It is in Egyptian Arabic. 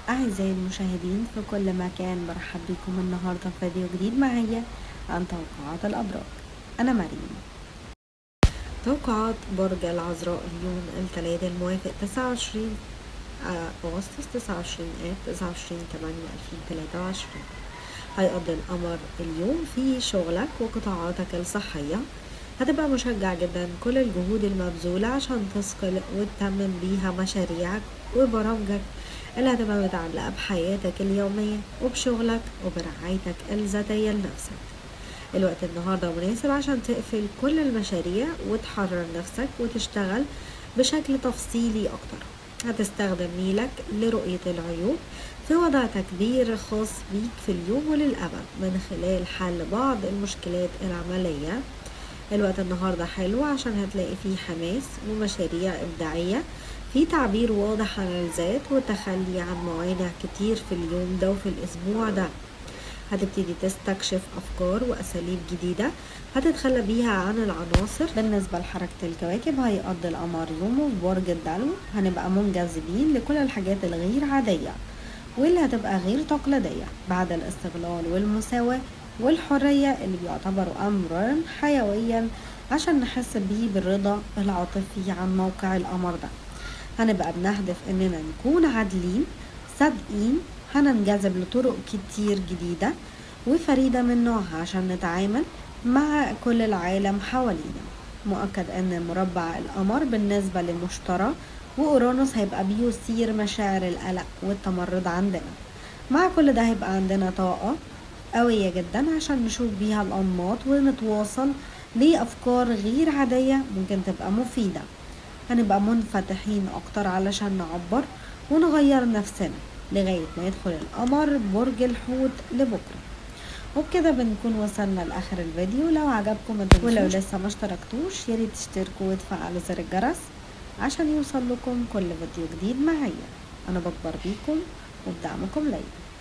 أعزائي المشاهدين في كل مكان برحب بكم النهاردة في فيديو جديد معايا عن توقعات الأبراج أنا مريم توقعات برج العذراء اليوم الثلاثاء الموافق 29 أغسطس 29 آب 29 8 2023 هيقضي القمر اليوم في شغلك وقطاعاتك الصحية هتبقى مشجع جدا كل الجهود المبذولة عشان تثقل وتتمم بيها مشاريعك وبرامجك اللي هتبقى متعلقة بحياتك اليومية وبشغلك وبرعايتك الذاتية لنفسك الوقت النهاردة مناسب عشان تقفل كل المشاريع وتحرر نفسك وتشتغل بشكل تفصيلي أكتر هتستخدم ميلك لرؤية العيوب في وضع تكبير خاص بيك في اليوم وللأبد من خلال حل بعض المشكلات العملية الوقت النهاردة حلو عشان هتلاقي فيه حماس ومشاريع إبداعية في تعبير واضح عن الذات والتخلي عن موانع كتير في اليوم ده وفي الأسبوع ده هتبتدي تستكشف أفكار وأساليب جديدة هتتخلى بيها عن العناصر بالنسبة لحركة الكواكب هيقضي القمر يومه في برج الدلو هنبقى منجذبين لكل الحاجات الغير عادية واللي هتبقى غير تقليدية بعد الاستغلال والمساواة والحرية اللي بيعتبروا أمرا حيويا عشان نحس بيه بالرضا العاطفي عن موقع القمر ده هنبقى بنهدف اننا نكون عادلين صادقين هننجذب لطرق كتير جديدة وفريدة من نوعها عشان نتعامل مع كل العالم حوالينا مؤكد ان مربع القمر بالنسبة للمشترى وأورانوس هيبقى بيثير مشاعر القلق والتمرد عندنا مع كل ده هيبقى عندنا طاقة قوية جدا عشان نشوف بيها الأنماط ونتواصل لأفكار غير عادية ممكن تبقى مفيدة هنبقى منفتحين أكتر علشان نعبر ونغير نفسنا لغاية ما يدخل القمر برج الحوت لبكرة وبكده بنكون وصلنا لآخر الفيديو لو عجبكم ما تنسوش ولو لسه ما اشتركتوش ياريت تشتركوا وتفعلوا زر الجرس عشان يوصل لكم كل فيديو جديد معايا أنا بكبر بيكم وبدعمكم ليا